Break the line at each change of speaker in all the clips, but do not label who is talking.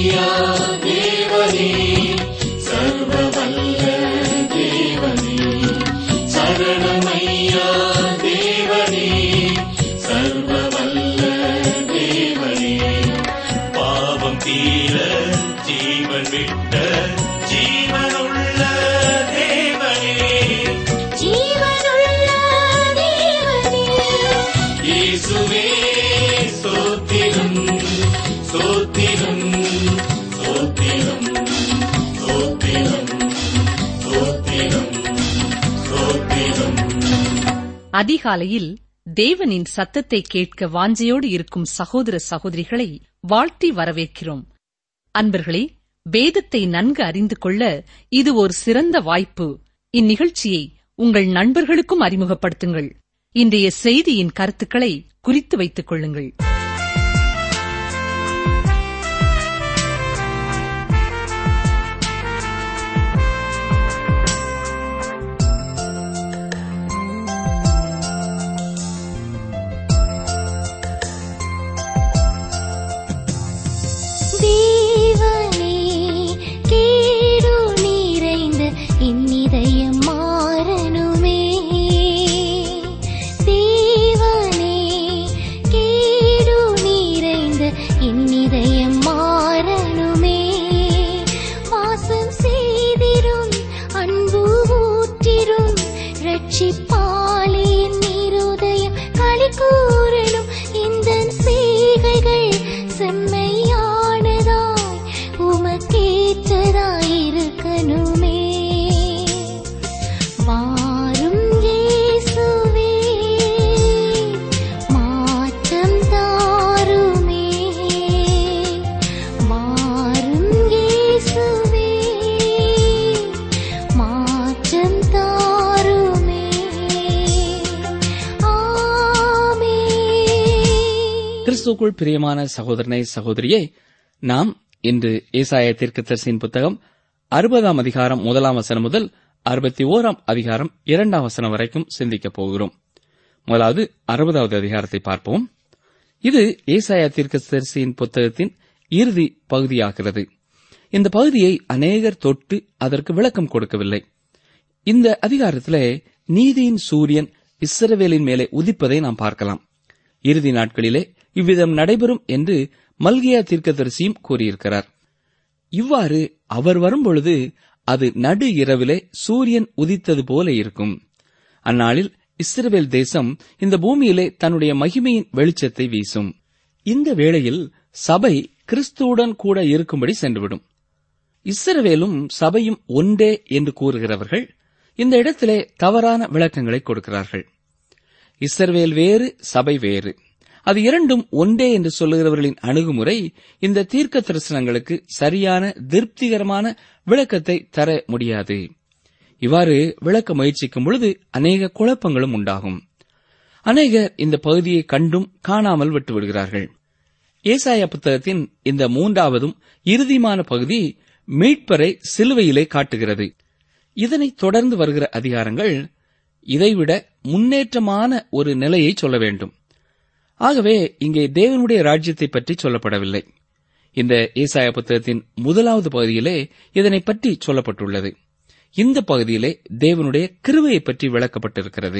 சரணமையா தேவனே சர்வ வல்ல தேவனே சரணமையா தேவனே சர்வ வல்ல தேவனே பாவம் தீர ஜீவன் விட்ட ஜீவனுள்ள தேவனே
ஜீவனுள்ள தேவனே
இயேசுவே ஸ்தோத்திரம் ஸ்தோத்திரம் ஸ்தோத்திரம் ஸ்தோத்திரம் ஸ்தோத்திரம் ஸ்தோத்திரம்
அதிகாலையில் தேவனின் சத்தத்தை கேட்க வாஞ்சையோடு இருக்கும் சகோதர சகோதரிகளை வாழ்த்தி வரவேற்கிறோம் அன்பர்களே வேதத்தை நன்கு அறிந்து கொள்ள இது ஒரு சிறந்த வாய்ப்பு இந்நிகழ்ச்சியை உங்கள் நண்பர்களுக்கும் அறிமுகப்படுத்துங்கள் இன்றைய செய்தியின் கருத்துக்களை குறித்து வைத்துக் கொள்ளுங்கள்
தேவனே கேடு நிறைந்த இன்னிதயம் மாறணுமே தேவனே கேடு நிறைந்த இன்னிதயம் மாறணுமே வாசம் செய்திரும் அன்பு ஊற்றிரும் ரட்சிப்பாலே என் இருதயம் களி கூறணும் இந்த செய்கைகள் செம்மையானதாய் உமக்கேற்றதாய் இருக்கணுமே மாறும் இயேசுவே மாற்றம் தாருமே மாறும் இயேசுவே மாற்றம் தாருமே ஆமென்
கிறிஸ்துக்குள் பிரியமான சகோதரனை சகோதரியே நாம் இன்று ஏசாய தீர்க்கதரிசியின் புத்தகம் அறுபதாம் அதிகாரம் முதலாம் வசனம் முதல் அறுபத்தி ஓராம் அதிகாரம் இரண்டாம் வசனம் வரைக்கும் சிந்திக்கப் போகிறோம் முதலாவது அறுபதாவது அதிகாரத்தை பார்ப்போம் இது ஏசாயா தீர்க்கதரிசியின் புத்தகத்தின் இறுதி பகுதியாகிறது இந்த பகுதியை அநேகர் தொட்டு அதற்கு விளக்கம் கொடுக்கவில்லை இந்த அதிகாரத்திலே நீதியின் சூரியன் இஸ்ரவேலின் மேலே உதிப்பதை நாம் பார்க்கலாம் இறுதி நாட்களிலே இவ்விதம் நடைபெறும் என்று மல்கியா தீர்க்கதரிசியும் கூறியிருக்கிறார் இவ்வாறு அவர் வரும்பொழுது அது நடு இரவிலே சூரியன் உதித்தது போல இருக்கும் அந்நாளில் இஸ்ரவேல் தேசம் இந்த பூமியிலே தன்னுடைய மகிமையின் வெளிச்சத்தை வீசும் இந்த வேளையில் சபை கிறிஸ்துவுடன் கூட இருக்கும்படி சென்றுவிடும் இஸ்ரவேலும் சபையும் ஒன்றே என்று கூறுகிறவர்கள் இந்த இடத்திலே தவறான விளக்கங்களை கொடுக்கிறார்கள் இஸ்ரவேல் வேறு சபை வேறு அது இரண்டும் ஒன்றே என்று சொல்லுகிறவர்களின் அணுகுமுறை இந்த தீர்க்க தரிசனங்களுக்கு சரியான திருப்திகரமான விளக்கத்தை தர முடியாது இவ்வாறு விளக்க முயற்சிக்கும் பொழுது அநேக குழப்பங்களும் உண்டாகும் அநேகர் இந்த பகுதியை கண்டும் காணாமல் விட்டுவிடுகிறார்கள் ஏசாயா புத்தகத்தின் இந்த மூன்றாவதும் இறுதிமான பகுதி மீட்பரை சிலுவையிலே காட்டுகிறது இதனைத் தொடர்ந்து வருகிற அதிகாரங்கள் இதைவிட முன்னேற்றமான ஒரு நிலையை சொல்ல வேண்டும் ஆகவே இங்கே தேவனுடைய ராஜ்யத்தை பற்றி சொல்லப்படவில்லை இந்த ஏசாயா புத்தகத்தின் முதலாவது பகுதியிலே இதனை பற்றி சொல்லப்பட்டுள்ளது இந்த பகுதியிலே தேவனுடைய கிருவையை பற்றி விளக்கப்பட்டிருக்கிறது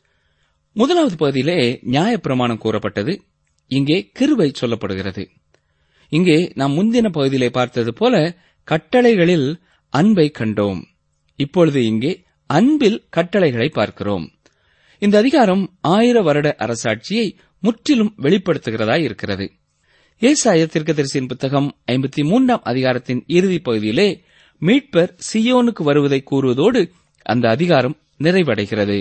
முதலாவது பகுதியிலே நியாயப்பிரமாணம் கூறப்பட்டது இங்கே கிருவை சொல்லப்படுகிறது இங்கே நாம் முந்தின பகுதியிலே பார்த்தது போல கட்டளைகளில் அன்பை கண்டோம் இப்பொழுது இங்கே அன்பில் கட்டளைகளை பார்க்கிறோம் இந்த அதிகாரம் ஆயிர வருட அரசாட்சியை முற்றிலும் வெளிப்படுத்துகிறதாய் இருக்கிறது ஏசாய தீர்க்கதரிசியின் புத்தகம் ஐம்பத்தி மூன்றாம் அதிகாரத்தின் இறுதிப் பகுதியிலே மீட்பர் சியோனுக்கு வருவதை கூறுவதோடு அந்த அதிகாரம் நிறைவடைகிறது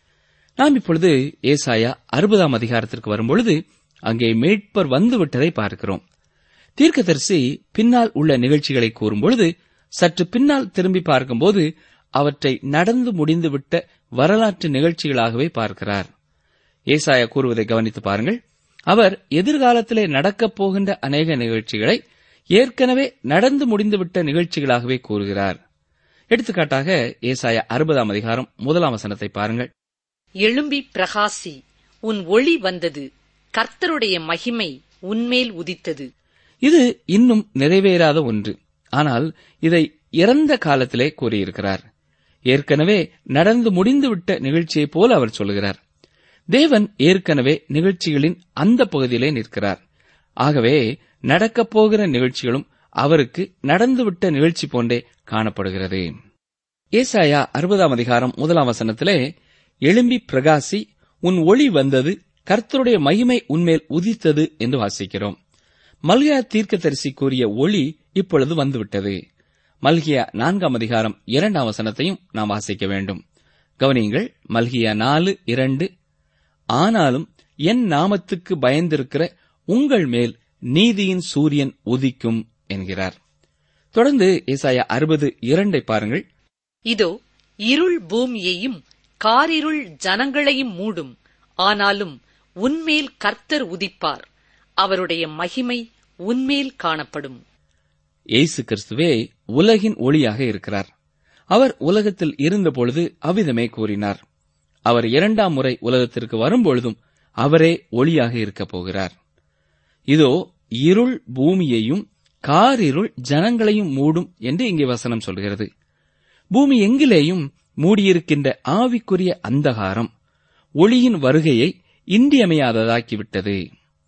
நாம் இப்பொழுது ஏசாயா அறுபதாம் அதிகாரத்திற்கு வரும்பொழுது அங்கே மீட்பர் வந்துவிட்டதை பார்க்கிறோம் தீர்க்கதரிசி பின்னால் உள்ள நிகழ்ச்சிகளை கூறும்பொழுது சற்று பின்னால் திரும்பி பார்க்கும்போது அவற்றை நடந்து முடிந்துவிட்ட வரலாற்று நிகழ்ச்சிகளாகவே பார்க்கிறார் ஏசாயா கூறுவதை கவனித்து பாருங்கள் அவர் எதிர்காலத்திலே நடக்கப் போகின்ற அநேக நிகழ்ச்சிகளை ஏற்கனவே நடந்து முடிந்துவிட்ட நிகழ்ச்சிகளாகவே கூறுகிறார் எடுத்துக்காட்டாக ஏசாயா அறுபதாம் அதிகாரம் முதலாம் வசனத்தை பாருங்கள்
எழும்பி பிரகாசி உன் ஒளி வந்தது கர்த்தருடைய மகிமை உன்மேல் உதித்தது
இது இன்னும் நிறைவேறாத ஒன்று ஆனால் இதை இறந்த காலத்திலே கூறியிருக்கிறார் ஏற்கனவே நடந்து முடிந்துவிட்ட நிகழ்ச்சியைப் போல அவர் சொல்கிறார் தேவன் ஏற்கனவே நிகழ்ச்சிகளின் அந்த பகுதியிலே நிற்கிறார் ஆகவே நடக்கப் போகிற நிகழ்ச்சிகளும் அவருக்கு நடந்துவிட்ட நிகழ்ச்சி போன்றே காணப்படுகிறது ஏசாயா அறுபதாம் அதிகாரம் முதலாம் வசனத்திலே எழும்பி பிரகாசி உன் ஒளி வந்தது கர்த்தருடைய மகிமை உன்மேல் உதித்தது என்று வாசிக்கிறோம் மல்கியா தீர்க்கதரிசி கூறிய ஒளி இப்பொழுது வந்துவிட்டது மல்கியா நான்காம் அதிகாரம் இரண்டாம் வசனத்தையும் நாம் வாசிக்க வேண்டும் கவனியுங்கள் மல்கியா நாலு இரண்டு ஆனாலும் என் நாமத்துக்கு பயந்திருக்கிற உங்கள் மேல் நீதியின் சூரியன் உதிக்கும் என்கிறார் தொடர்ந்து ஏசாயா அறுபது இரண்டை பாருங்கள்
இதோ இருள் பூமியையும் காரிருள் ஜனங்களையும் மூடும் ஆனாலும் உன்மேல் கர்த்தர் உதிப்பார் அவருடைய மகிமை உன்மேல் காணப்படும்
இயேசு கிறிஸ்துவே உலகின் ஒளியாக இருக்கிறார் அவர் உலகத்தில் இருந்தபொழுது அவ்விதமே கூறினார் அவர் இரண்டாம் முறை உலகத்திற்கு வரும்பொழுதும் அவரே ஒளியாக இருக்கப் போகிறார் இதோ இருள் பூமியையும் காரிருள் ஜனங்களையும் மூடும் என்று இங்கே வசனம் சொல்கிறது பூமி எங்கிலேயும் மூடியிருக்கின்ற ஆவிக்குரிய அந்தகாரம் ஒளியின் வருகையை இன்றியமையாததாக்கிவிட்டது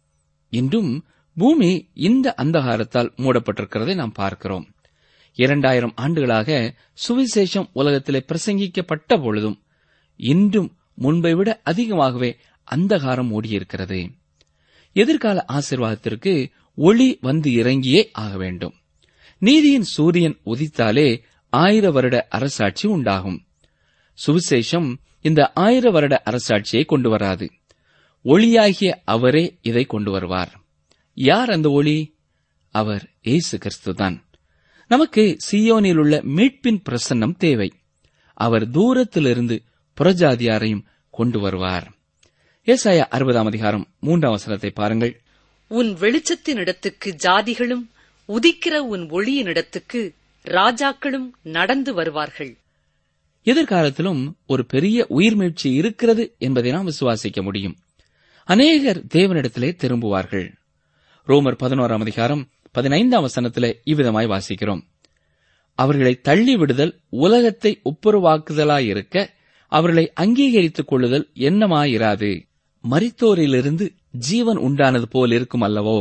இன்றும் பூமி இந்த அந்தகாரத்தால் மூடப்பட்டிருக்கிறதை நாம் பார்க்கிறோம் இரண்டாயிரம் ஆண்டுகளாக சுவிசேஷம் உலகத்திலே பிரசங்கிக்கப்பட்ட பொழுதும் இன்றும் முன்பை விட அதிகமாகவே அந்தகாரம் மூடியிருக்கிறது எதிர்கால ஆசிர்வாதத்திற்கு ஒளி வந்து இறங்கியே ஆக வேண்டும் நீதியின் சூரியன் உதித்தாலே ஆயிர வருட அரசாட்சி உண்டாகும் சுவிசேஷம் இந்த ஆயிர வருட அரசாட்சியை கொண்டு வராது ஒளியாகிய அவரே இதை கொண்டு வருவார் யார் அந்த ஒளி அவர் இயேசு கிறிஸ்துதான் நமக்கு சியோனில் உள்ள மீட்பின் பிரசன்னம் தேவை அவர் தூரத்திலிருந்து புறஜாதியாரையும் கொண்டு வருவார் ஏசாயா அறுபதாம் அதிகாரம் மூன்றாம் வசனத்தை பாருங்கள்
உன் வெளிச்சத்தினிடத்துக்கு ஜாதிகளும் உதிக்கிற உன் ஒளியினிடத்துக்கு ராஜாக்களும் நடந்து வருவார்கள்
எதிர்காலத்திலும் ஒரு பெரிய உயிர்மீழ்ச்சி இருக்கிறது என்பதை நாம் விசுவாசிக்க முடியும் அநேகர் தேவனிடத்திலே திரும்புவார்கள் ரோமர் பதினோராம் அதிகாரம் பதினைந்தாம் வசனத்திலே இவ்விதமாய் வாசிக்கிறோம் அவர்களை தள்ளி விடுதல் உலகத்தை ஒப்புரவாக்குதலாயிருக்க அவர்களை அங்கீகரித்துக் கொள்ளுதல் என்னமாயிராது மரித்தோரிலிருந்து ஜீவன் உண்டானது போல் இருக்கும் அல்லவோ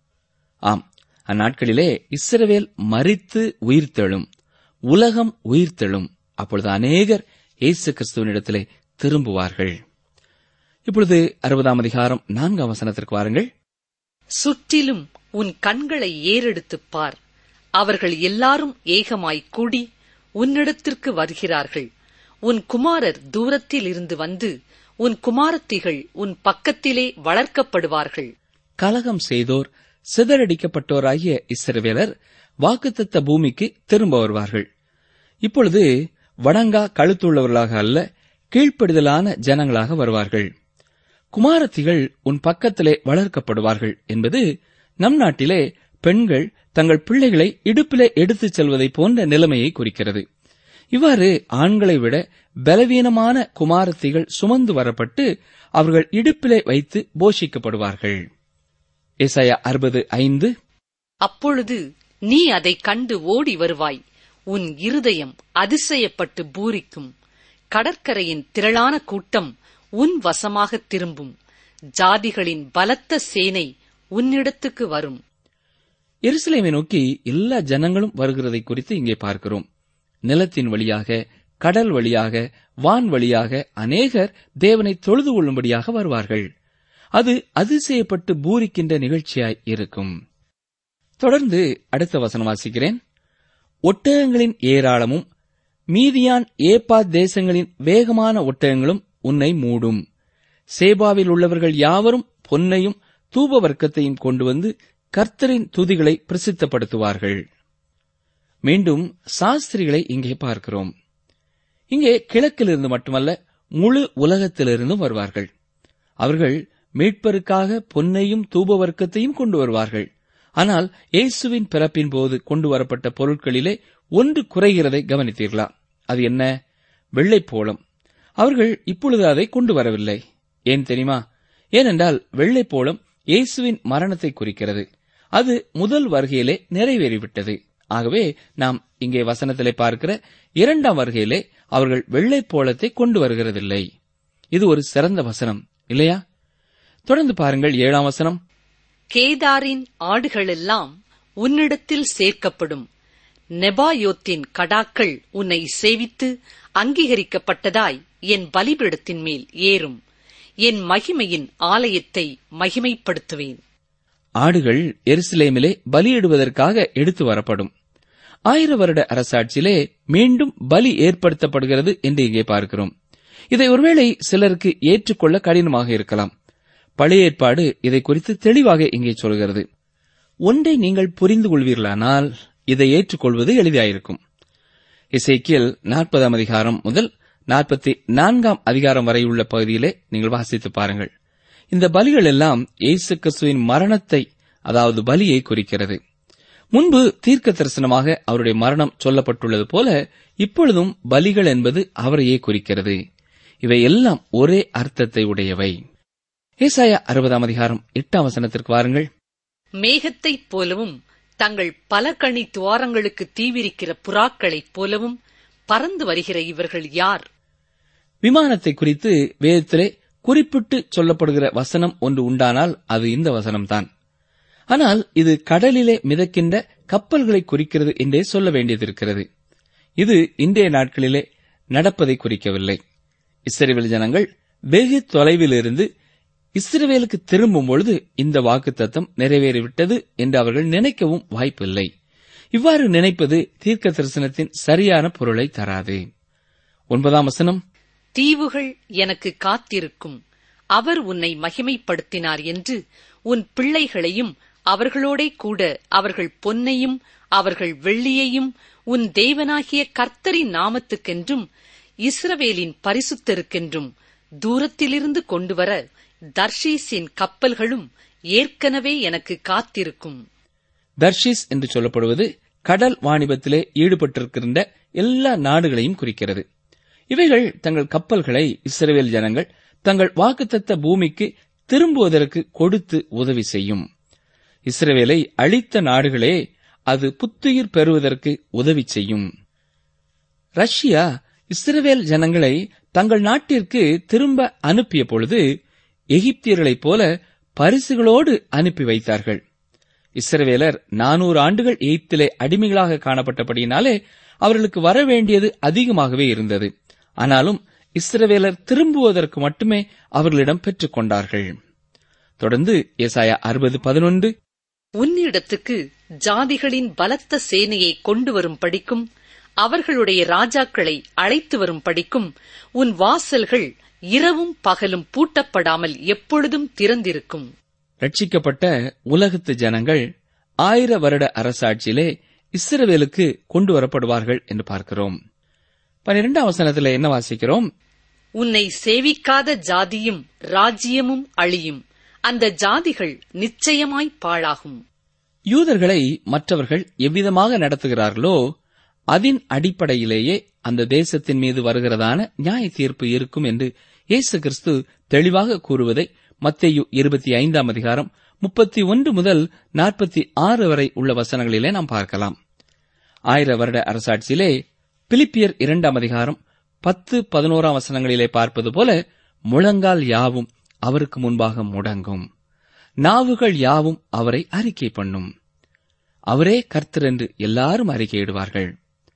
ஆம் அந்நாட்களிலே இஸ்ரவேல் மரித்து உயிர்த்தெழும் உலகம் உயிர்த்தெழும் அப்பொழுது அநேகர் இயேசு கிறிஸ்துவனிடத்திலே திரும்புவார்கள் இப்பொழுது அறுபதாம் அதிகாரம் நான்காம் வசனத்திற்கு வாருங்கள்
சுற்றிலும் உன் கண்களை ஏறெடுத்துப் பார் அவர்கள் எல்லாரும் ஏகமாய்க் கூடி உன்னிடத்திற்கு வருகிறார்கள் உன் குமாரர் தூரத்தில் இருந்து வந்து உன் குமாரத்திகள் உன் பக்கத்திலே வளர்க்கப்படுவார்கள்
கலகம் செய்தோர் சிதறடிக்கப்பட்டோராகிய இஸ்ரவேலர் வாக்குத்தத்த பூமிக்கு திரும்ப வருவார்கள் இப்பொழுது வடங்கா கழுத்துள்ளவர்களாக அல்ல கீழ்ப்படிதலான ஜனங்களாக வருவார்கள் குமாரத்திகள் உன் பக்கத்திலே வளர்க்கப்படுவார்கள் என்பது நம் நாட்டிலே பெண்கள் தங்கள் பிள்ளைகளை இடுப்பிலே எடுத்துச் செல்வதைப் போன்ற நிலைமையை குறிக்கிறது இவ்வாறு ஆண்களை விட பலவீனமான குமாரத்திகள் சுமந்து வரப்பட்டு அவர்கள் இடுப்பிலே வைத்து போஷிக்கப்படுவார்கள் ஏசாயா அறுபது ஐந்து
அப்பொழுது நீ அதைக் கண்டு ஓடி வருவாய் உன் இருதயம் அதிசயப்பட்டு பூரிக்கும் கடற்கரையின் திரளான கூட்டம் உன் வசமாகத் திரும்பும் ஜாதிகளின் பலத்த சேனை உன்னிடத்துக்கு வரும்
எருசலேமை நோக்கி எல்லா ஜனங்களும் வருகிறதை குறித்து இங்கே பார்க்கிறோம் நிலத்தின் வழியாக கடல் வழியாக வான் வழியாக அநேகர் தேவனை தொழுது கொள்ளும்படியாக வருவார்கள் அது அதிசயப்பட்டு பூரிக்கின்ற நிகழ்ச்சியாய் இருக்கும் தொடர்ந்து அடுத்த வசனம் வாசிக்கிறேன் ஒட்டகங்களின் ஏராளமும் மீதியான் ஏப்பா தேசங்களின் வேகமான ஒட்டகங்களும் உன்னை மூடும் சேபாவில் உள்ளவர்கள் யாவரும் பொன்னையும் தூப வர்க்கத்தையும் கொண்டு வந்து கர்த்தரின் துதிகளை பிரசித்தப்படுத்துவார்கள் மீண்டும் சாஸ்திரிகளை இங்கே பார்க்கிறோம் இங்கே கிழக்கிலிருந்து மட்டுமல்ல முழு உலகத்திலிருந்தும் வருவார்கள் அவர்கள் மீட்பருக்காக பொன்னையும் தூப வர்க்கத்தையும் கொண்டு வருவார்கள் ஆனால் இயேசுவின் பிறப்பின் போது கொண்டு வரப்பட்ட பொருட்களிலே ஒன்று குறைகிறதை கவனித்தீர்களா அது என்ன வெள்ளைப்போளம் அவர்கள் இப்பொழுது அதை கொண்டு வரவில்லை ஏன் தெரியுமா ஏனென்றால் வெள்ளைப்போளம் இயேசுவின் மரணத்தை குறிக்கிறது அது முதல் வருகையிலே நிறைவேறிவிட்டது ஆகவே நாம் இங்கே வசனத்திலே பார்க்கிற இரண்டாம் வருகையிலே அவர்கள் வெள்ளை போலத்தை கொண்டு வருகிறதில்லை இது ஒரு சிறந்த வசனம் இல்லையா தொடர்ந்து பாருங்கள் ஏழாம் வசனம்
கேதாரின் ஆடுகளெல்லாம் உன்னிடத்தில் சேர்க்கப்படும் நெபாயோத்தின் கடாக்கள் உன்னை சேவித்து அங்கீகரிக்கப்பட்டதாய் என் பலிபீடத்தின் மேல் ஏறும் என் மகிமையின் ஆலயத்தை மகிமைப்படுத்துவேன்
ஆடுகள் எருசலேமிலே பலியிடுவதற்காக எடுத்து வரப்படும் ஆயிர வருட அரசாட்சியிலே மீண்டும் பலி ஏற்படுத்தப்படுகிறது என்று இங்கே பார்க்கிறோம் இதை ஒருவேளை சிலருக்கு ஏற்றுக்கொள்ள கடினமாக இருக்கலாம் பழைய ஏற்பாடு இதை குறித்து தெளிவாக இங்கே சொல்கிறது ஒன்றை நீங்கள் புரிந்து கொள்வீர்களானால் இதை ஏற்றுக்கொள்வது எளிதாயிருக்கும் இசைக்கியல் நாற்பதாம் அதிகாரம் முதல் நாற்பத்தி நான்காம் அதிகாரம் வரை உள்ள பகுதியிலே நீங்கள் வாசித்து பாருங்கள் இந்த பலிகள் எல்லாம் இயேசு கிறிஸ்துவின் மரணத்தை அதாவது பலியை குறிக்கிறது முன்பு தீர்க்க தரிசனமாக அவருடைய மரணம் சொல்லப்பட்டுள்ளது போல இப்பொழுதும் பலிகள் என்பது அவரையே குறிக்கிறது இவை எல்லாம் ஒரே அர்த்தத்தை உடையவை ஏசாயா அறுபதாம் அதிகாரம் எட்டாம் வசனத்திற்கு வாருங்கள்
மேகத்தைப் போலவும் தங்கள் பலகணி துவாரங்களுக்கு தீவிரிக்கிற புறாக்களைப் போலவும் பறந்து வருகிற இவர்கள் யார்
விமானத்தை குறித்து வேதத்திலே குறிப்பிட்டு சொல்லப்படுகிற வசனம் ஒன்று உண்டானால் அது இந்த வசனம்தான் ஆனால் இது கடலிலே மிதக்கின்ற கப்பல்களை குறிக்கிறது என்றே சொல்ல வேண்டியதிருக்கிறது இது இன்றைய நாட்களிலே நடப்பதை குறிக்கவில்லை இஸ்ரேல் ஜனங்கள் வெகு தொலைவிலிருந்து இஸ்ரவேலுக்கு திரும்பும் பொழுது இந்த வாக்குத்தத்தம் நிறைவேறிவிட்டது என்று அவர்கள் நினைக்கவும் வாய்ப்பில்லை இவ்வாறு நினைப்பது தீர்க்க தரிசனத்தின் சரியான பொருளை தராது ஒன்பதாம் வசனம்
தீவுகள் எனக்கு காத்திருக்கும் அவர் உன்னை மகிமைப்படுத்தினார் என்று உன் பிள்ளைகளையும் அவர்களோடே கூட அவர்கள் பொன்னையும் அவர்கள் வெள்ளியையும் உன் தேவனாகிய கர்த்தரின் நாமத்துக்கென்றும் இஸ்ரவேலின் பரிசுத்தருக்கென்றும் தூரத்திலிருந்து கொண்டுவர தர்ஷீஸின் கப்பல்களும் ஏற்கனவே எனக்கு காத்திருக்கும்
தர்ஷிஸ் என்று சொல்லப்படுவது கடல் வாணிபத்திலே ஈடுபட்டிருக்கின்ற எல்லா நாடுகளையும் குறிக்கிறது இவைகள் தங்கள் கப்பல்களை இஸ்ரவேல் ஜனங்கள் தங்கள் வாக்குத்தத்த பூமிக்கு திரும்புவதற்கு கொடுத்து உதவி செய்யும் இஸ்ரவேலை அழித்த நாடுகளே அது புத்துயிர் பெறுவதற்கு உதவி செய்யும் ரஷ்யா இஸ்ரவேல் ஜனங்களை தங்கள் நாட்டிற்கு திரும்ப அனுப்பிய பொழுது எகிப்தியர்களைப் போல பரிசுகளோடு அனுப்பி வைத்தார்கள் இஸ்ரவேலர் நானூறு ஆண்டுகள் எகிப்திலே அடிமைகளாக காணப்பட்டபடியினாலே அவர்களுக்கு வர வேண்டியது அதிகமாகவே இருந்தது ஆனாலும் இஸ்ரவேலர் திரும்புவதற்கு மட்டுமே அவர்களிடம் பெற்றுக் கொண்டார்கள் தொடர்ந்து ஏசாயா அறுபது பதினொன்று
உன்னிடத்துக்கு ஜாதிகளின் பலத்த சேனையை கொண்டு வரும் படிக்கும் அவர்களுடைய ராஜாக்களை அழைத்து வரும் படிக்கும் உன் வாசல்கள் இரவும் பகலும் பூட்டப்படாமல் எப்பொழுதும் திறந்திருக்கும்
ரட்சிக்கப்பட்ட உலகத்து ஜனங்கள் ஆயிர வருட அரசாட்சியிலே இஸ்ரவேலுக்கு கொண்டு வரப்படுவார்கள் என்று பார்க்கிறோம் பன்னிரெண்டாம் வசனத்தில் என்ன வாசிக்கிறோம்
உன்னை சேவிக்காத ஜாதியும் ராஜ்யமும் அழியும் அந்த ஜாதிகள் நிச்சயமாய் பாழாகும்
யூதர்களை மற்றவர்கள் எவ்விதமாக நடத்துகிறார்களோ அதன் அடிப்படையிலேயே அந்த தேசத்தின் மீது வருகிறதான நியாய தீர்ப்பு இருக்கும் என்று இயேசு கிறிஸ்து தெளிவாக கூறுவதை மத்தேயு இருபத்தி ஐந்தாம் அதிகாரம் முப்பத்தி ஒன்று முதல் நாற்பத்தி ஆறு வரை உள்ள வசனங்களிலே நாம் பார்க்கலாம் ஆயிர வருட அரசாட்சியிலே பிலிப்பியர் இரண்டாம் அதிகாரம் பத்து பதினோராம் வசனங்களிலே பார்ப்பது போல முழங்கால் யாவும் அவருக்கு முன்பாக முடங்கும் நாவுகள் யாவும் அவரை அறிக்கை பண்ணும் அவரே கர்த்தர் என்று எல்லாரும் அறிக்கையிடுவார்கள்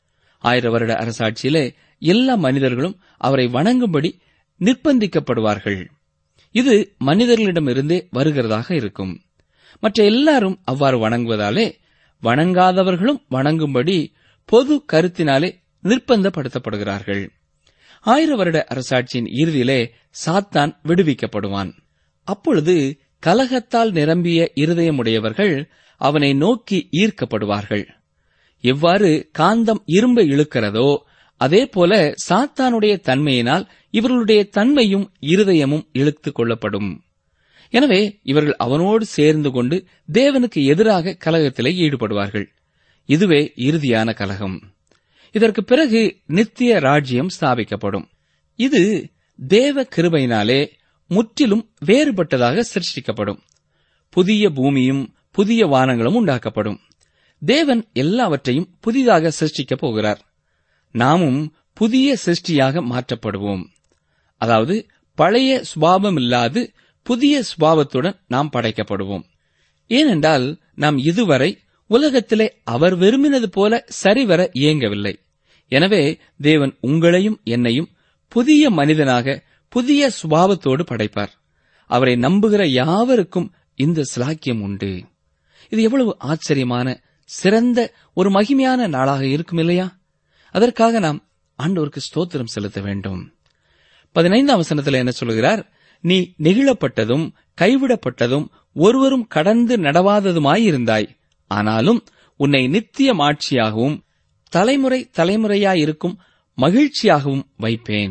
ஆயிர வருட அரசாட்சியிலே எல்லா மனிதர்களும் அவரை வணங்கும்படி நிர்பந்திக்கப்படுவார்கள் இது மனிதர்களிடமிருந்தே வருகிறதாக இருக்கும் மற்ற எல்லாரும் அவ்வாறு வணங்குவதாலே வணங்காதவர்களும் வணங்கும்படி பொது கருத்தினாலே நிர்பந்தப்படுத்தப்படுகிறார்கள் ஆயிர வருட அரசாட்சியின் இறுதியிலே சாத்தான் விடுவிக்கப்படுவான் அப்பொழுது கலகத்தால் நிரம்பிய இருதயமுடையவர்கள் அவனை நோக்கி ஈர்க்கப்படுவார்கள் எவ்வாறு காந்தம் இரும்பை இழுக்கிறதோ அதே போல சாத்தானுடைய தன்மையினால் இவர்களுடைய தன்மையும் இருதயமும் இழுத்துக் கொள்ளப்படும் எனவே இவர்கள் அவனோடு சேர்ந்து கொண்டு தேவனுக்கு எதிராக கலகத்திலே ஈடுபடுவார்கள் இதுவே இறுதியான கலகம் இதற்கு பிறகு நித்திய ராஜ்யம் ஸ்தாபிக்கப்படும் இது தேவ கிருபையினாலே முற்றிலும் வேறுபட்டதாக சிருஷ்டிக்கப்படும் புதிய பூமியும் புதிய வானங்களும் உண்டாக்கப்படும் தேவன் எல்லாவற்றையும் புதிதாக சிருஷ்டிக்கப் போகிறார் நாமும் புதிய சிருஷ்டியாக மாற்றப்படுவோம் அதாவது பழைய சுபாவமில்லாது புதிய சுபாவத்துடன் நாம் படைக்கப்படுவோம் ஏனென்றால் நாம் இதுவரை உலகத்திலே அவர் விரும்பினது போல சரிவர இயங்கவில்லை எனவே தேவன் உங்களையும் என்னையும் புதிய மனிதனாக புதிய சுபாவத்தோடு படைப்பார் அவரை நம்புகிற யாவருக்கும் இந்த சிலாக்கியம் உண்டு இது எவ்வளவு ஆச்சரியமான சிறந்த ஒரு மகிமையான நாளாக இருக்கும் இல்லையா அதற்காக நாம் ஆண்டவருக்கு ஸ்தோத்திரம் செலுத்த வேண்டும் பதினைந்தாம் வசனத்தில் என்ன சொல்கிறார் நீ நெகிழப்பட்டதும் கைவிடப்பட்டதும் ஒருவரும் கடந்து நடவாததுமாயிருந்தாய் ஆனாலும் உன்னை நித்திய மாட்சியாகவும் தலைமுறை தலைமுறையாயிருக்கும் மகிழ்ச்சியாகவும் வைப்பேன்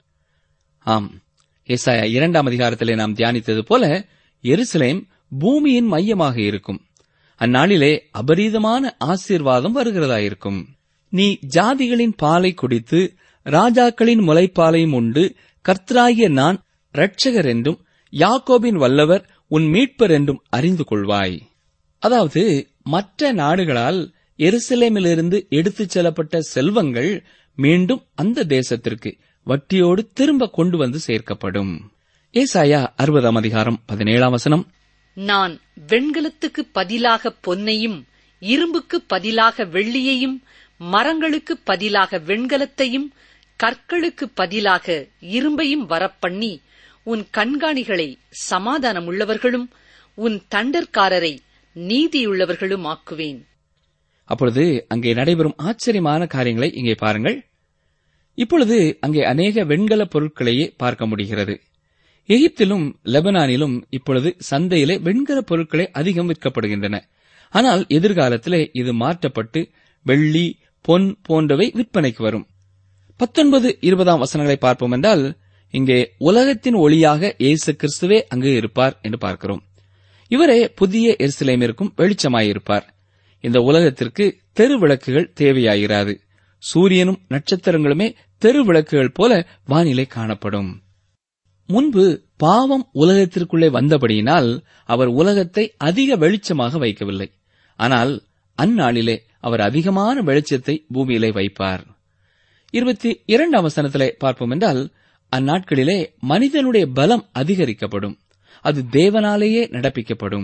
ஆம் ஏசாயா இரண்டாம் அதிகாரத்திலே நாம் தியானித்தது போல எருசலேம் பூமியின் மையமாக இருக்கும் அந்நாளிலே அபரீதமான ஆசீர்வாதம் வருகிறதாயிருக்கும் நீ ஜாதிகளின் பாலை குடித்து ராஜாக்களின் முலைப்பாலையும் உண்டு கர்த்தராகிய நான் இரட்சகர் என்றும் யாக்கோபின் வல்லவர் உன் மீட்பர் என்றும் அறிந்து கொள்வாய் அதாவது மற்ற நாடுகளால் எருசலேமிலிருந்து எடுத்துச் செல்லப்பட்ட செல்வங்கள் மீண்டும் அந்த தேசத்திற்கு வட்டியோடு திரும்ப கொண்டு வந்து சேர்க்கப்படும் ஏசாயா அறுபதாம் அதிகாரம் பதினேழாம் வசனம்
நான் வெண்கலத்துக்கு பதிலாக பொன்னையும் இரும்புக்கு பதிலாக வெள்ளியையும் மரங்களுக்கு பதிலாக வெண்கலத்தையும் கற்களுக்கு பதிலாக இரும்பையும் வரப்பண்ணி உன் கண்காணிகளை சமாதானமுள்ளவர்களும் உன் தண்டற்காரரை நீதியுள்ளவர்களும் ஆக்குவேன்
அப்பொழுது அங்கே நடைபெறும் ஆச்சரியமான காரியங்களை இங்கே பாருங்கள் இப்பொழுது அங்கே அநேக வெண்கல பொருட்களையே பார்க்க முடிகிறது எகிப்திலும் லெபனானிலும் இப்பொழுது சந்தையிலே வெண்கல பொருட்களே அதிகம் விற்கப்படுகின்றன ஆனால் எதிர்காலத்திலே இது மாற்றப்பட்டு வெள்ளி பொன் போன்றவை விற்பனைக்கு வரும் பத்தொன்பது இருபதாம் வசனங்களை பார்ப்போம் என்றால் இங்கே உலகத்தின் ஒளியாக இயேசு கிறிஸ்துவே அங்கு இருப்பார் என்று பார்க்கிறோம் இவரே புதிய எருசலேமிற்கும் வெளிச்சமாயிருப்பார் இந்த உலகத்திற்கு தெரு விளக்குகள் தேவையாயிராது சூரியனும் நட்சத்திரங்களுமே தெரு விளக்குகள் போல வானிலை காணப்படும் முன்பு பாவம் உலகத்திற்குள்ளே வந்தபடியினால் அவர் உலகத்தை அதிக வெளிச்சமாக வைக்கவில்லை ஆனால் அந்நாளிலே அவர் அதிகமான வெளிச்சத்தை பூமியிலே வைப்பார் இருபத்தி இரண்டாம் வசனத்திலே பார்ப்போம் என்றால் அந்நாட்களிலே மனிதனுடைய பலம் அதிகரிக்கப்படும் அது தேவனாலேயே நடப்பிக்கப்படும்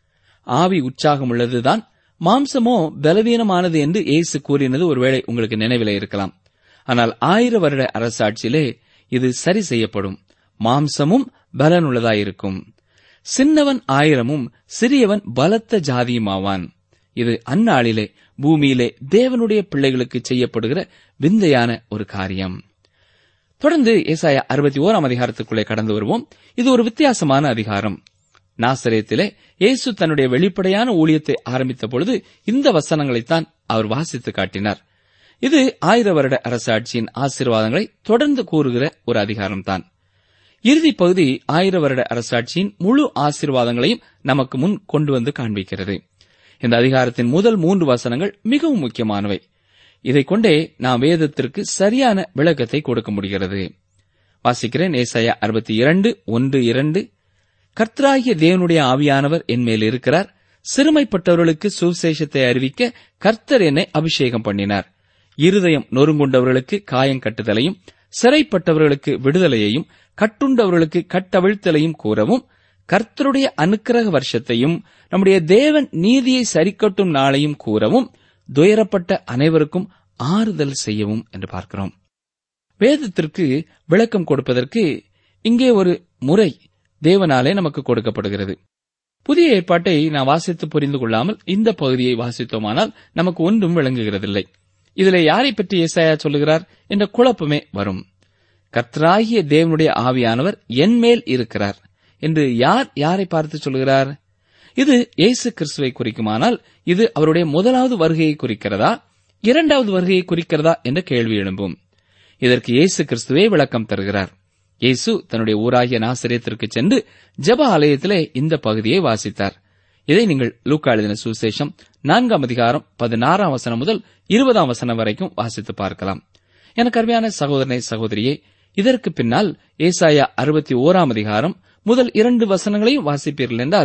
ஆவி உற்சாகம் உள்ளதுதான் மாம்சமோ பலவீனமானது என்று இயேசு கூறினது ஒருவேளை உங்களுக்கு நினைவிலே இருக்கலாம் ஆனால் ஆயிர வருட அரசாட்சியிலே இது சரி செய்யப்படும் மாம்சமும் பலனுள்ளதாயிருக்கும் சின்னவன் ஆயிரமும் சிறியவன் பலத்த ஜாதியுமாவான் இது அந்நாளிலே பூமியிலே தேவனுடைய பிள்ளைகளுக்கு செய்யப்படுகிற விந்தையான ஒரு காரியம் தொடர்ந்து ஏசாயா அறுபத்தி ஓராம் அதிகாரத்துக்குள்ளே கடந்து வருவோம் இது ஒரு வித்தியாசமான அதிகாரம் நாசரேத்திலே இயேசு தன்னுடைய வெளிப்படையான ஊழியத்தை ஆரம்பித்த பொழுது இந்த வசனங்களைத்தான் அவர் வாசித்து காட்டினார் இது ஆயிர வருட அரசாட்சியின் ஆசீர்வாதங்களை தொடர்ந்து கூறுகிற ஒரு அதிகாரம்தான் இறுதிப் பகுதி ஆயிர வருட அரசாட்சியின் முழு ஆசீர்வாதங்களையும் நமக்கு முன் கொண்டு வந்து காண்பிக்கிறது இந்த அதிகாரத்தின் முதல் மூன்று வசனங்கள் மிகவும் முக்கியமானவை இதைக் கொண்டே நாம் வேதத்திற்கு சரியான விளக்கத்தை கொடுக்க முடிகிறது வாசிக்கிறேன் ஏசாயா அறுபத்தி இரண்டு ஒன்று இரண்டு கர்த்தராகிய தேவனுடைய ஆவியானவர் என் மேல் இருக்கிறார் சிறுமைப்பட்டவர்களுக்கு சுவிசேஷத்தை அறிவிக்க கர்த்தர் என்னை அபிஷேகம் பண்ணினார் இருதயம் நொறுங்குண்டவர்களுக்கு காயம் கட்டுதலையும் சிறைப்பட்டவர்களுக்கு விடுதலையையும் கட்டுண்டவர்களுக்கு கட்டவிழ்த்தலையும் கூறவும் கர்த்தருடைய அனுக்கிரக வருஷத்தையும் நம்முடைய தேவன் நீதியை சரிக்கட்டும் நாளையும் கூறவும் துயரப்பட்ட அனைவருக்கும் ஆறுதல் செய்யவும் என்று பார்க்கிறோம் வேதத்திற்கு விளக்கம் கொடுப்பதற்கு இங்கே ஒரு முறை தேவனாலே நமக்கு கொடுக்கப்படுகிறது புதிய ஏற்பாட்டை நாம் வாசித்து புரிந்து கொள்ளாமல் இந்த பகுதியை வாசித்தோமானால் நமக்கு ஒன்றும் விளங்குகிறதில்லை இதிலே யாரை பற்றி ஏசாயா சொல்லுகிறார் என்ற குழப்பமே வரும் கர்த்தராகிய தேவனுடைய ஆவியானவர் என் மேல் இருக்கிறார் என்று யார் யாரை பார்த்து சொல்கிறார் இது இயேசு கிறிஸ்துவை குறிக்குமானால் இது அவருடைய முதலாவது வருகையை குறிக்கிறதா இரண்டாவது வருகையை குறிக்கிறதா என்ற கேள்வி எழும்பும் இதற்கு இயேசு கிறிஸ்துவே விளக்கம் தருகிறார் இயேசு தன்னுடைய ஊராகிய நாசிரியத்திற்கு சென்று ஜெப ஆலயத்திலே இந்த பகுதியை வாசித்தார் இதை நீங்கள் லூக்கா எழுதின சுவிசேஷம் நான்காம் அதிகாரம் பதினாறாம் வசனம் முதல் இருபதாம் வசனம் வரைக்கும் வாசித்து பார்க்கலாம் எனக்கு அருமையான சகோதரனை சகோதரியே இதற்கு பின்னால் ஏசாயா அறுபத்தி ஓராம் அதிகாரம் முதல் இரண்டு வசனங்களையும் வாசிப்பீர்கள் என்றால்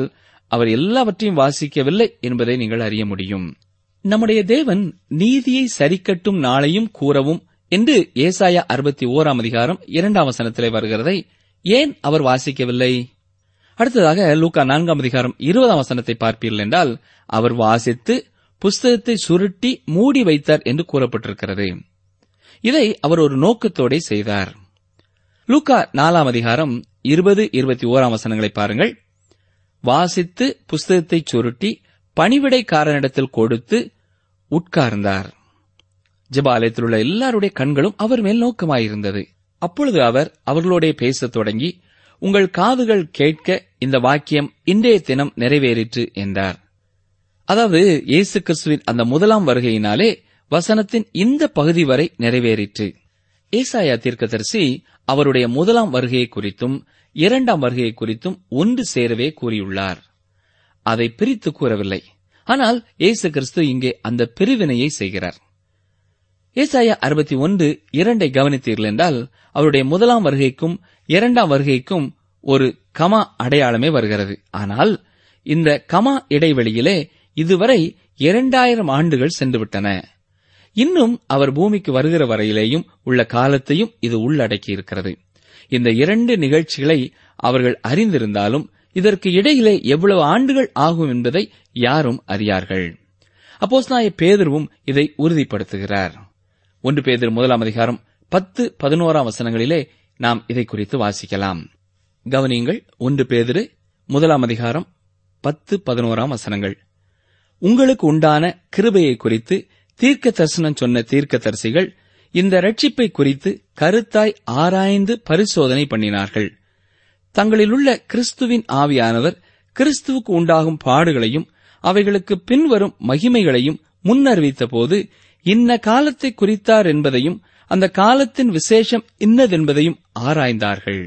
அவர் எல்லாவற்றையும் வாசிக்கவில்லை என்பதை நீங்கள் அறிய முடியும் நம்முடைய தேவன் நீதியை சரிக்கட்டும் நாளையும் கூறவும் என்று ஏசாயா அறுபத்தி ஓராம் அதிகாரம் இரண்டாம் வசனத்திலே வருகிறதை ஏன் அவர் வாசிக்கவில்லை அடுத்ததாக லூக்கா நான்காம் அதிகாரம் இருபதாம் வசனத்தை பார்ப்பீர்கள் என்றால் அவர் வாசித்து புஸ்தகத்தை சுருட்டி மூடி வைத்தார் என்று கூறப்பட்டிருக்கிறது இதை அவர் ஒரு நோக்கத்தோடே செய்தார் லூக்கா நாலாம் அதிகாரம் இருபது இருபத்தி ஓராம் வசனங்களை பாருங்கள் வாசித்து புஸ்தகத்தை சுருட்டி பணிவிடைக்காரனிடத்தில் கொடுத்து உட்கார்ந்தார் ஜெபாலயத்தில் உள்ள எல்லாருடைய கண்களும் அவர் மேல் நோக்கமாயிருந்தது அப்பொழுது அவர் அவர்களோடே பேசத் தொடங்கி உங்கள் காதுகள் கேட்க இந்த வாக்கியம் இன்றைய தினம் நிறைவேறிற்று என்றார் அதாவது இயேசு கிறிஸ்துவின் அந்த முதலாம் வருகையினாலே வசனத்தின் இந்த பகுதி வரை நிறைவேறிற்று ஏசாயா தீர்க்கதரிசி அவருடைய முதலாம் வருகையை குறித்தும் இரண்டாம் வருகையை குறித்தும் ஒன்று சேரவே கூறியுள்ளார் அதை பிரித்து கூறவில்லை ஆனால் இயேசு கிறிஸ்து இங்கே அந்த பிரிவினையை செய்கிறார் ஏசாயா அறுபத்தி ஒன்று இரண்டை கவனித்தீர்கள் என்றால் அவருடைய முதலாம் வருகைக்கும் இரண்டாம் வருகைக்கும் ஒரு கமா அடையாளமே வருகிறது ஆனால் இந்த கமா இடைவெளியிலே இதுவரை இரண்டாயிரம் ஆண்டுகள் சென்றுவிட்டன இன்னும் அவர் பூமிக்கு வருகிற வரையிலேயும் உள்ள காலத்தையும் இது உள்ளடக்கி இருக்கிறது இந்த இரண்டு நிகழ்ச்சிகளை அவர்கள் அறிந்திருந்தாலும் இதற்கு இடையிலே எவ்வளவு ஆண்டுகள் ஆகும் என்பதை யாரும் அறியார்கள் அப்போஸ்நாய பேதர்வும் இதை உறுதிப்படுத்துகிறார் ஒன்று பேதர் முதலாம் அதிகாரம் பத்து பதினோராம் வசனங்களிலே நாம் இதை குறித்து வாசிக்கலாம் கவனியுங்கள் ஒன்று பேதிரு முதலாம் அதிகாரம் பத்து பதினோராம் வசனங்கள் உங்களுக்கு உண்டான கிருபையை குறித்து தீர்க்க தரிசனம் சொன்ன தீர்க்கதரிசிகள் இந்த ரட்சிப்பை குறித்து கருத்தாய் ஆராய்ந்து பரிசோதனை பண்ணினார்கள் தங்களிலுள்ள கிறிஸ்துவின் ஆவியானவர் கிறிஸ்துவுக்கு உண்டாகும் பாடுகளையும் அவைகளுக்கு பின்வரும் மகிமைகளையும் முன்னறிவித்த போது இன்ன காலத்தை குறித்தார் என்பதையும் அந்த காலத்தின் விசேஷம் இன்னதென்பதையும் ஆராய்ந்தார்கள்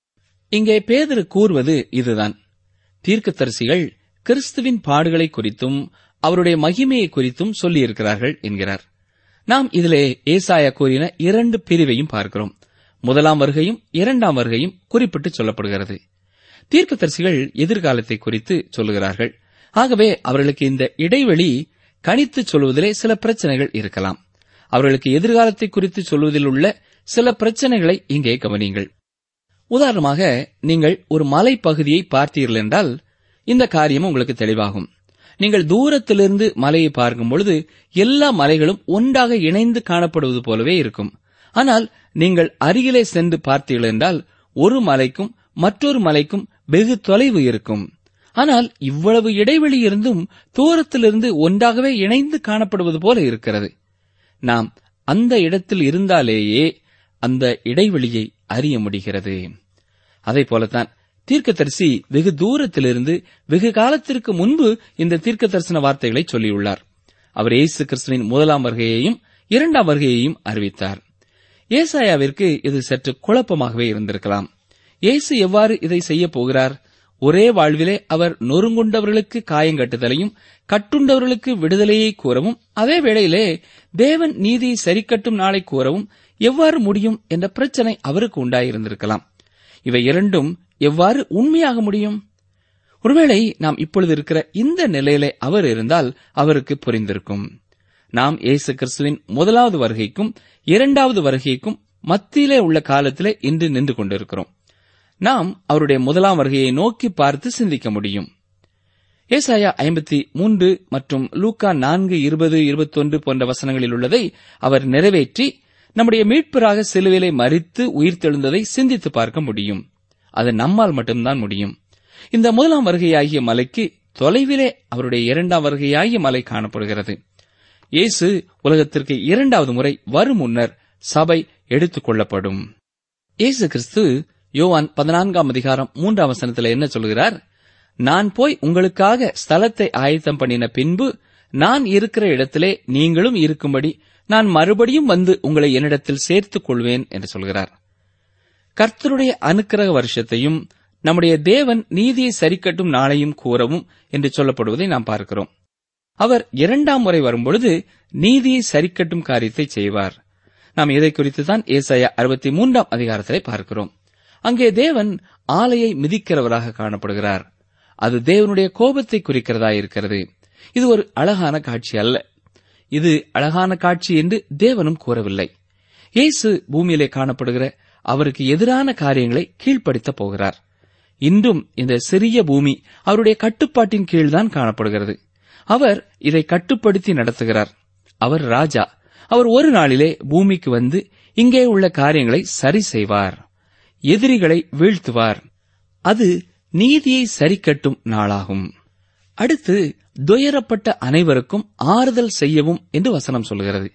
இங்கே பேதரு கூறுவது இதுதான் தீர்க்கதரிசிகள் கிறிஸ்துவின் பாடுகளை குறித்தும் அவருடைய மகிமையை குறித்தும் சொல்லியிருக்கிறார்கள் என்கிறார் நாம் இதிலே ஏசாயா கூறின இரண்டு பிரிவையும் பார்க்கிறோம் முதலாம் வருகையும் இரண்டாம் வருகையும் குறிப்பிட்டு சொல்லப்படுகிறது தீர்க்கதரிசிகள் எதிர்காலத்தை குறித்து சொல்லுகிறார்கள் ஆகவே அவர்களுக்கு இந்த இடைவெளி கணித்து சொல்வதிலே சில பிரச்சனைகள் இருக்கலாம் அவர்களுக்கு எதிர்காலத்தை குறித்து சொல்வதில் உள்ள சில பிரச்சனைகளை இங்கே கவனியுங்கள் உதாரணமாக நீங்கள் ஒரு மலைப்பகுதியை பார்த்தீர்கள் என்றால் இந்த காரியம் உங்களுக்கு தெளிவாகும் நீங்கள் தூரத்திலிருந்து மலையை பார்க்கும் பொழுது எல்லா மலைகளும் ஒன்றாக இணைந்து காணப்படுவது போலவே இருக்கும் ஆனால் நீங்கள் அருகிலே சென்று பார்த்தீர்கள் என்றால் ஒரு மலைக்கும் மற்றொரு மலைக்கும் வெகு தொலைவு இருக்கும் ஆனால் இவ்வளவு இடைவெளி இருந்தும் தூரத்திலிருந்து ஒன்றாகவே இணைந்து காணப்படுவது போல இருக்கிறது நாம் அந்த இடத்தில் இருந்தாலேயே அந்த இடைவெளியை அறிய முடிகிறது அதை போலத்தான் தீர்க்கதரிசி வெகு தூரத்திலிருந்து வெகு காலத்திற்கு முன்பு இந்த தீர்க்க தரிசன வார்த்தைகளை சொல்லியுள்ளார் அவர் இயேசு கிறிஸ்துவின் முதலாம் வருகையையும் இரண்டாம் வருகையையும் அறிவித்தார் ஏசாயாவிற்கு இது சற்று குழப்பமாகவே இருந்திருக்கலாம் இயேசு எவ்வாறு இதை செய்யப் போகிறார் ஒரே வாழ்விலே அவர் நொறுங்குண்டவர்களுக்கு காயங்கட்டுதலையும் கட்டுண்டவர்களுக்கு விடுதலையை கூறவும் அதே வேளையிலே தேவன் நீதியை சரிக்கட்டும் நாளை கூறவும் எவ்வாறு முடியும் என்ற பிரச்சனை அவருக்கு உண்டாயிருந்திருக்கலாம் இவை இரண்டும் எவ்வாறு உண்மையாக முடியும் ஒருவேளை நாம் இப்பொழுது இருக்கிற இந்த நிலையிலே அவர் இருந்தால் அவருக்கு புரிந்திருக்கும் நாம் இயேசு கிறிஸ்துவின் முதலாவது வருகைக்கும் இரண்டாவது வருகைக்கும் மத்தியிலே உள்ள காலத்திலே இன்று நின்று கொண்டிருக்கிறோம் நாம் அவருடைய முதலாம் வருகையை நோக்கி பார்த்து சிந்திக்க முடியும் ஏசாயா ஐம்பத்தி மூன்று மற்றும் லூக்கா நான்கு இருபது இருபத்தொன்று போன்ற வசனங்களில் உள்ளதை அவர் நிறைவேற்றி நம்முடைய மீட்பராக சிலுவிலை மறித்து உயிர்த்தெழுந்ததை சிந்தித்து பார்க்க முடியும் அது நம்மால் மட்டும்தான் முடியும் இந்த முதலாம் வருகையாகிய மலைக்கு தொலைவிலே அவருடைய இரண்டாம் வருகையாகிய மலை காணப்படுகிறது இயேசு உலகத்திற்கு இரண்டாவது முறை வரும் முன்னர் சபை எடுத்துக் கொள்ளப்படும் இயேசு கிறிஸ்து யோவான் பதினான்காம் அதிகாரம் மூன்றாம் வசனத்தில் என்ன சொல்கிறார் நான் போய் உங்களுக்காக ஸ்தலத்தை ஆயத்தம் பண்ணின பின்பு நான் இருக்கிற இடத்திலே நீங்களும் இருக்கும்படி நான் மறுபடியும் வந்து உங்களை என்னிடத்தில் சேர்த்துக் கொள்வேன் என்று சொல்கிறார் கர்த்தருடைய அனுக்கிரக வருஷத்தையும் நம்முடைய தேவன் நீதியை சரிக்கட்டும் நாளையும் கூறவும் என்று சொல்லப்படுவதை நாம் பார்க்கிறோம் அவர் இரண்டாம் முறை வரும்பொழுது நீதியை சரிக்கட்டும் காரியத்தை செய்வார் நாம் இதை குறித்து தான் ஏசாயா அறுபத்தி மூன்றாம் அதிகாரத்திலே பார்க்கிறோம் அங்கே தேவன் ஆலையை மிதிக்கிறவராக காணப்படுகிறார் அது தேவனுடைய கோபத்தை குறிக்கிறதா இருக்கிறது இது ஒரு அழகான காட்சி அல்ல இது அழகான காட்சி என்று தேவனும் கூறவில்லை இயேசு பூமியிலே காணப்படுகிற அவருக்கு எதிரான காரியங்களை கீழ்ப்படுத்தப் போகிறார் இன்றும் இந்த சிறிய பூமி அவருடைய கட்டுப்பாட்டின் கீழ்தான் காணப்படுகிறது அவர் இதை கட்டுப்படுத்தி நடத்துகிறார் அவர் ராஜா அவர் ஒரு நாளிலே பூமிக்கு வந்து இங்கே உள்ள காரியங்களை சரி செய்வார் எதிரிகளை வீழ்த்துவார் அது நீதியை சரிக்கட்டும் நாளாகும் அடுத்து துயரப்பட்ட அனைவருக்கும் ஆறுதல் செய்யவும் என்று வசனம் சொல்கிறது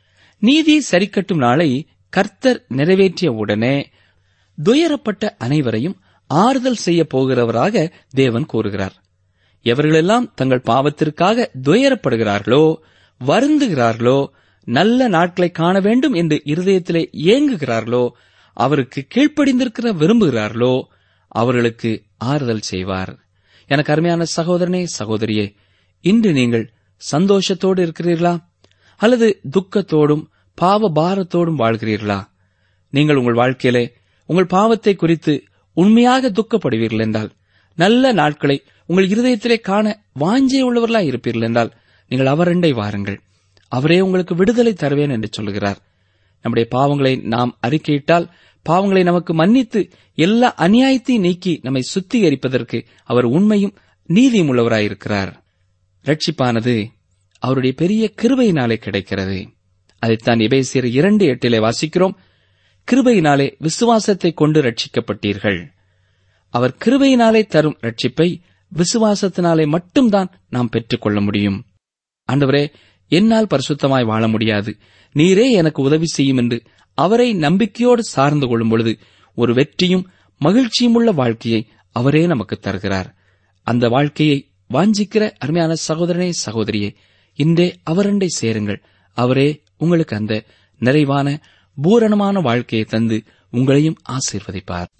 நீதியை சரிக்கட்டும் நாளை கர்த்தர் நிறைவேற்றிய உடனே துயரப்பட்ட அனைவரையும் ஆறுதல் செய்ய போகிறவராக தேவன் கூறுகிறார் எவர்களெல்லாம் தங்கள் பாவத்திற்காக துயரப்படுகிறார்களோ வருந்துகிறார்களோ நல்ல நாட்களை காண வேண்டும் என்று இருதயத்திலே ஏங்குகிறார்களோ அவருக்கு கீழ்ப்படிந்திருக்கிற விரும்புகிறார்களோ அவர்களுக்கு ஆறுதல் செய்வார் எனக்கு அருமையான சகோதரனே சகோதரியே இன்று நீங்கள் சந்தோஷத்தோடு இருக்கிறீர்களா அல்லது துக்கத்தோடும் பாவ பாரத்தோடும் வாழ்கிறீர்களா நீங்கள் உங்கள் வாழ்க்கையிலே உங்கள் பாவத்தை குறித்து உண்மையாக துக்கப்படுவீர்கள் என்றால் நல்ல நாட்களை உங்கள் இருதயத்திலே காண வாஞ்சை உள்ளவர்களாய் இருப்பீர்கள் என்றால் நீங்கள் அவரண்டை வாருங்கள் அவரே உங்களுக்கு விடுதலை தருவேன் என்று சொல்லுகிறார் நம்முடைய பாவங்களை நாம் அறிக்கையிட்டால் பாவங்களை நமக்கு மன்னித்து எல்லா அநியாயத்தையும் நீக்கி நம்மை சுத்திகரிப்பதற்கு அவர் உண்மையும் நீதியும் உள்ளவராயிருக்கிறார் ரட்சிப்பானது அவருடைய பெரிய கிருபையினாலே கிடைக்கிறது அதைத்தான் எபேசியர் இரண்டு எட்டிலே வாசிக்கிறோம் கிருபையினாலே விசுவாசத்தை கொண்டு ரட்சிக்கப்பட்டீர்கள் அவர் கிருபையினாலே தரும் ரட்சிப்பை விசுவாசத்தினாலே மட்டும்தான் நாம் பெற்றுக்கொள்ள முடியும் ஆண்டவரே என்னால் பரிசுத்தமாய் வாழ முடியாது நீரே எனக்கு உதவி செய்யும் என்று அவரை நம்பிக்கையோடு சார்ந்து கொள்ளும் பொழுது ஒரு வெற்றியும் மகிழ்ச்சியும் உள்ள வாழ்க்கையை அவரே நமக்கு தருகிறார் அந்த வாழ்க்கையை வாஞ்சிக்கிற அருமையான சகோதரனே சகோதரியே இன்றே அவரண்டை சேருங்கள் அவரே உங்களுக்கு அந்த நிறைவான பூரணமான வாழ்க்கையை தந்து உங்களையும் ஆசீர்வதிப்பார்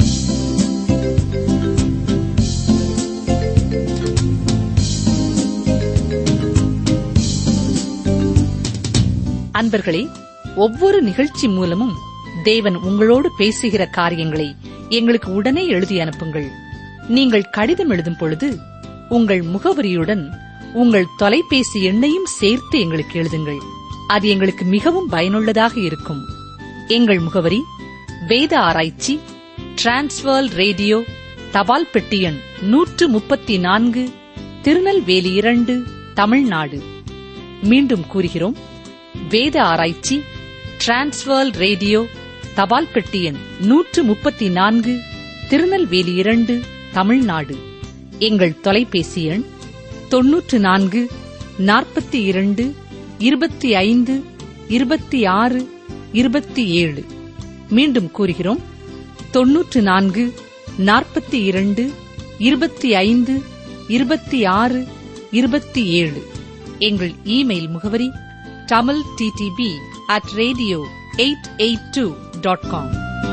அன்பர்களே ஒவ்வொரு நிகழ்ச்சி மூலமும் தேவன் உங்களோடு பேசுகிற காரியங்களை எங்களுக்கு உடனே எழுதி அனுப்புங்கள் நீங்கள் கடிதம் எழுதும் பொழுது உங்கள் முகவரியுடன் உங்கள் தொலைபேசி எண்ணையும் சேர்த்து எங்களுக்கு எழுதுங்கள் அது எங்களுக்கு மிகவும் பயனுள்ளதாக இருக்கும் எங்கள் முகவரி வேத ஆராய்ச்சி டிரான்ஸ்வர் ரேடியோ தபால் பெட்டி எண் நூற்று முப்பத்தி நான்கு திருநெல்வேலி இரண்டு தமிழ்நாடு மீண்டும் கூறுகிறோம் வேத ஆராய்ச்சி டிரான்ஸ்வர் ரேடியோ தபால் பெட்டி எண் நூற்று முப்பத்தி நான்கு திருநெல்வேலி இரண்டு தமிழ்நாடு எங்கள் தொலைபேசி எண் தொன்னூற்று நான்கு நாற்பத்தி இரண்டு இருபத்தி ஐந்து இருபத்தி ஆறு இருபத்தி ஏழு மீண்டும் கூறுகிறோம் தொன்னூற்று நான்கு நாற்பத்தி இரண்டு இருபத்தி ஐந்து இருபத்தி ஆறு இருபத்தி ஏழு எங்கள் இமெயில் முகவரி Tamil DTP at radio eight eight two dot com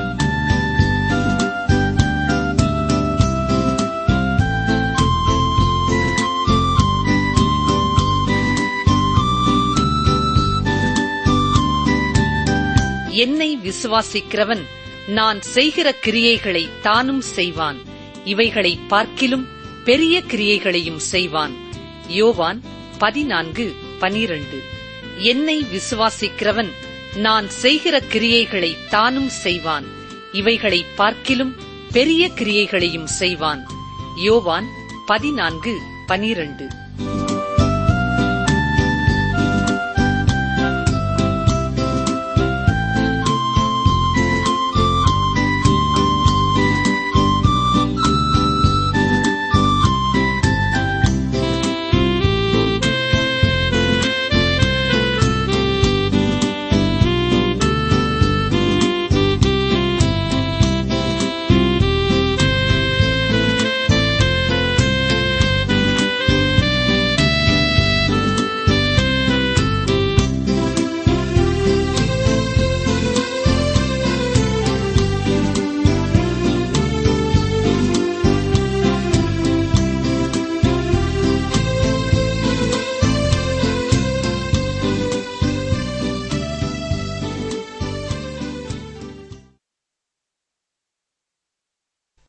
என்னை விசுவாசிக்கிறவன் நான் செய்கிற கிரியைகளை தானும் செய்வான் இவைகளை பார்க்கிலும் பெரிய கிரியைகளையும் செய்வான் யோவான் பதினான்கு பனிரண்டு என்னை விசுவாசிக்கிறவன் நான் செய்கிற கிரியைகளை தானும் செய்வான் இவைகளை பார்க்கிலும் பெரிய கிரியைகளையும் செய்வான் யோவான் பதினான்கு பனிரண்டு